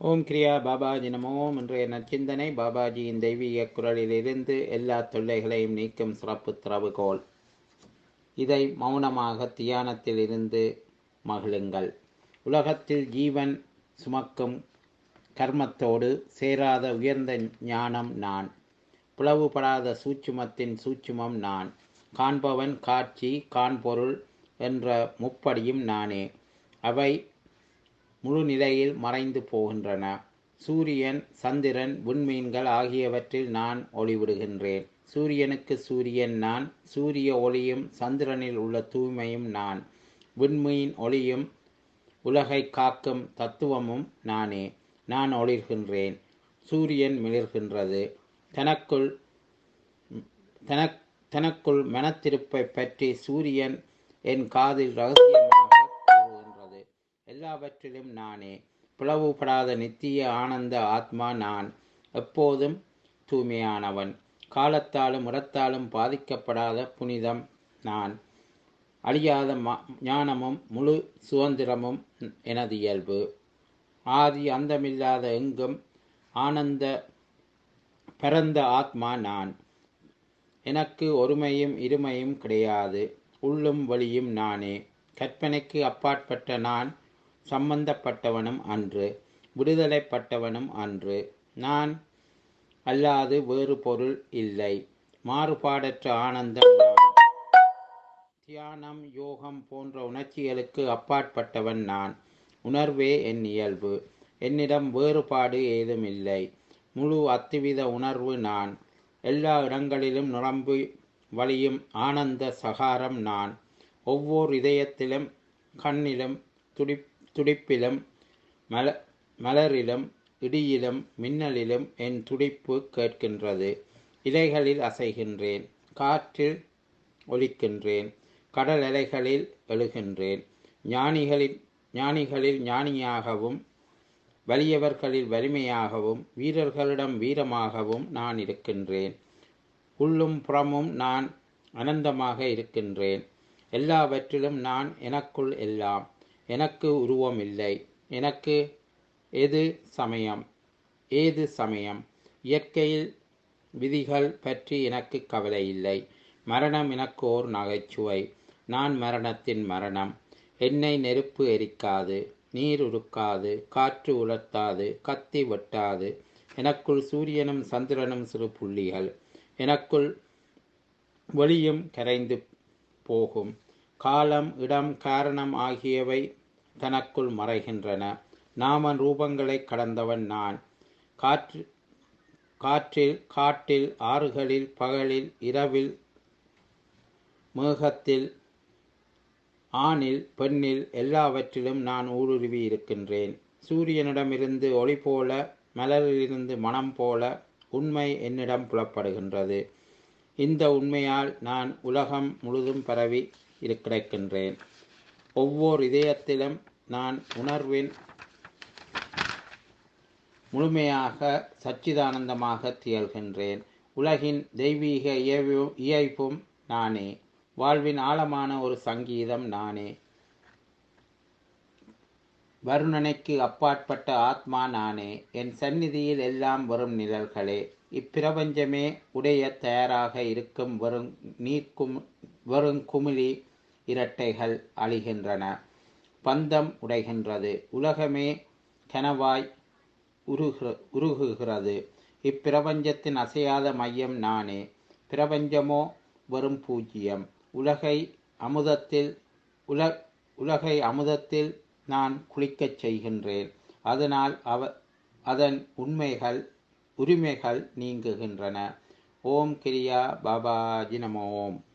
ஓம் கிரியா பாபாஜி நமோம் இன்றைய நற்சிந்தனை பாபாஜியின் தெய்வீக குரலிலிருந்து எல்லா தொல்லைகளையும் நீக்கும் சிறப்பு திறவுகோல் இதை மௌனமாக தியானத்தில் இருந்து மகிழுங்கள் உலகத்தில் ஜீவன் சுமக்கும் கர்மத்தோடு சேராத உயர்ந்த ஞானம் நான் பிளவுபடாத சூட்சுமத்தின் சூட்சுமம் நான் காண்பவன் காட்சி காண்பொருள் என்ற முப்படியும் நானே அவை முழு நிலையில் மறைந்து போகின்றன சூரியன் சந்திரன் விண்மீன்கள் ஆகியவற்றில் நான் ஒளிவிடுகின்றேன் சூரியனுக்கு சூரியன் நான் சூரிய ஒளியும் சந்திரனில் உள்ள தூய்மையும் நான் விண்மீன் ஒளியும் உலகை காக்கும் தத்துவமும் நானே நான் ஒளிர்கின்றேன் சூரியன் மிளிர்கின்றது தனக்குள் தனக் தனக்குள் மனத்திருப்பை பற்றி சூரியன் என் காதில் ரகசியமாக கூறுகின்றது எல்லாவற்றிலும் நானே பிளவுபடாத நித்திய ஆனந்த ஆத்மா நான் எப்போதும் தூய்மையானவன் காலத்தாலும் இடத்தாலும் பாதிக்கப்படாத புனிதம் நான் அழியாத ஞானமும் முழு சுதந்திரமும் எனது இயல்பு ஆதி அந்தமில்லாத எங்கும் ஆனந்த பரந்த ஆத்மா நான் எனக்கு ஒருமையும் இருமையும் கிடையாது உள்ளும் வழியும் நானே கற்பனைக்கு அப்பாற்பட்ட நான் சம்பந்தப்பட்டவனும் அன்று விடுதலைப்பட்டவனும் அன்று நான் அல்லாது வேறு பொருள் இல்லை மாறுபாடற்ற ஆனந்தம் நான் தியானம் யோகம் போன்ற உணர்ச்சிகளுக்கு அப்பாற்பட்டவன் நான் உணர்வே என் இயல்பு என்னிடம் வேறுபாடு ஏதும் இல்லை முழு அத்துவித உணர்வு நான் எல்லா இடங்களிலும் நிரம்பி வழியும் ஆனந்த சகாரம் நான் ஒவ்வொரு இதயத்திலும் கண்ணிலும் துடி துடிப்பிலும் மல மலரிலும் இடியிலும் மின்னலிலும் என் துடிப்பு கேட்கின்றது இலைகளில் அசைகின்றேன் காற்றில் ஒலிக்கின்றேன் கடல் அலைகளில் எழுகின்றேன் ஞானிகளில் ஞானிகளில் ஞானியாகவும் வலியவர்களில் வலிமையாகவும் வீரர்களிடம் வீரமாகவும் நான் இருக்கின்றேன் உள்ளும் புறமும் நான் அனந்தமாக இருக்கின்றேன் எல்லாவற்றிலும் நான் எனக்குள் எல்லாம் எனக்கு உருவம் இல்லை எனக்கு எது சமயம் ஏது சமயம் இயற்கையில் விதிகள் பற்றி எனக்கு கவலை இல்லை மரணம் எனக்கு ஓர் நகைச்சுவை நான் மரணத்தின் மரணம் என்னை நெருப்பு எரிக்காது நீர் உருக்காது காற்று உலர்த்தாது கத்தி வெட்டாது எனக்குள் சூரியனும் சந்திரனும் சிறு புள்ளிகள் எனக்குள் ஒளியும் கரைந்து போகும் காலம் இடம் காரணம் ஆகியவை தனக்குள் மறைகின்றன நாம ரூபங்களை கடந்தவன் நான் காற்று காற்றில் காட்டில் ஆறுகளில் பகலில் இரவில் மேகத்தில் ஆணில் பெண்ணில் எல்லாவற்றிலும் நான் ஊடுருவி இருக்கின்றேன் சூரியனிடமிருந்து ஒளி போல மலரிலிருந்து மனம் போல உண்மை என்னிடம் புலப்படுகின்றது இந்த உண்மையால் நான் உலகம் முழுதும் பரவி கிடைக்கின்றேன் ஒவ்வொரு இதயத்திலும் நான் உணர்வின் முழுமையாக சச்சிதானந்தமாக திகழ்கின்றேன் உலகின் தெய்வீக இயைப்பும் நானே வாழ்வின் ஆழமான ஒரு சங்கீதம் நானே வருணனைக்கு அப்பாற்பட்ட ஆத்மா நானே என் சந்நிதியில் எல்லாம் வரும் நிழல்களே இப்பிரபஞ்சமே உடைய தயாராக இருக்கும் வெறும் நீர்க்கும் வெறும் குமிழி இரட்டைகள் அழிகின்றன பந்தம் உடைகின்றது உலகமே கனவாய் உருகு உருகுகிறது இப்பிரபஞ்சத்தின் அசையாத மையம் நானே பிரபஞ்சமோ வெறும் பூஜ்ஜியம் உலகை அமுதத்தில் உல உலகை அமுதத்தில் நான் குளிக்கச் செய்கின்றேன் அதனால் அவ அதன் உண்மைகள் உரிமைகள் நீங்குகின்றன ஓம் கிரியா பாபாஜி நம ஓம்